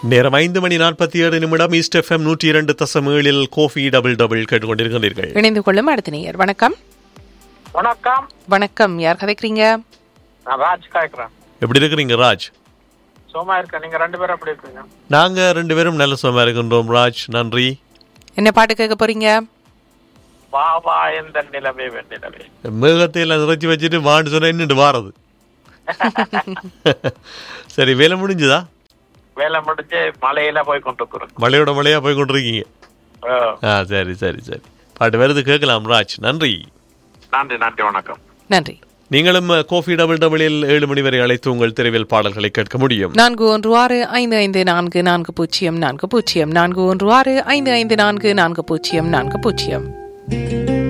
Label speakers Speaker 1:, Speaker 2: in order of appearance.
Speaker 1: நேரம் ஐந்து மணி நாற்பத்தி ஏழு நிமிடம் ஈஸ்ட் எஃப்எம் நூற்றி இரண்டு தசம் ஏழில் கோஃபி டபுள் டபுள் கேட்டுக்கொண்டிருக்கிறீர்கள்
Speaker 2: இணைந்து கொள்ளும் அடுத்த நேயர் வணக்கம்
Speaker 3: வணக்கம்
Speaker 2: வணக்கம் யார் கதைக்கிறீங்க
Speaker 3: நான் ராஜ் காய்க்கிறேன்
Speaker 1: எப்படி இருக்கிறீங்க ராஜ்
Speaker 3: சும்மா இருக்கேன் நீங்க ரெண்டு பேரும் எப்படி இருக்கீங்க
Speaker 1: நாங்க ரெண்டு பேரும் நல்ல சுகமா இருக்கின்றோம் ராஜ் நன்றி
Speaker 2: என்ன பாட்டு கேட்க போறீங்க
Speaker 3: வா வா எந்த நிலவே வெண்ணிலவே
Speaker 1: மேகத்தை எல்லாம் நிறைச்சி வச்சுட்டு வாண்டு சொன்னா என்னட்டு வாரது சரி வேலை முடிஞ்சுதா
Speaker 3: வேலை முடிஞ்சு மலையில போய் கொண்டு இருக்கிறோம்
Speaker 1: மழையோட மழையா போய் கொண்டிருக்கீங்க ஆ சரி சரி சரி பாட்டு வருது கேட்கலாம் ராஜ் நன்றி
Speaker 3: நன்றி நன்றி வணக்கம்
Speaker 2: நன்றி
Speaker 1: நீங்களும் கோஃபி டபுள் டபுளில் ஏழு மணி வரை அழைத்து உங்கள் தெருவில் பாடல்களை கேட்க முடியும்
Speaker 2: நான்கு ஒன்று ஆறு ஐந்து ஐந்து நான்கு நான்கு பூஜ்ஜியம் நான்கு பூஜ்ஜியம் நான்கு ஒன்று ஆறு ஐந்து ஐந்து நான்கு நான்கு பூஜ்ஜியம் நான்கு பூஜ்ஜியம்